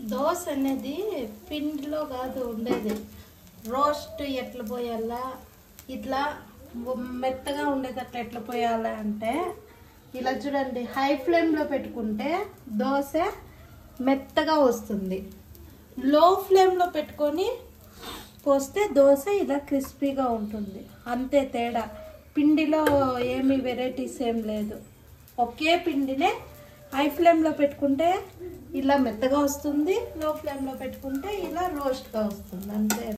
దోశ అనేది పిండిలో కాదు ఉండేది రోస్ట్ ఎట్లా పోయాలా ఇట్లా మెత్తగా ఉండేటట్లు ఎట్లా పోయాలా అంటే ఇలా చూడండి హై ఫ్లేమ్లో పెట్టుకుంటే దోశ మెత్తగా వస్తుంది లో ఫ్లేమ్లో పెట్టుకొని పోస్తే దోశ ఇలా క్రిస్పీగా ఉంటుంది అంతే తేడా పిండిలో ఏమి వెరైటీస్ ఏం లేదు ఒకే పిండినే హై ఫ్లేమ్లో పెట్టుకుంటే ఇలా మెత్తగా వస్తుంది లో ఫ్లేమ్లో పెట్టుకుంటే ఇలా రోస్ట్గా వస్తుంది అంతే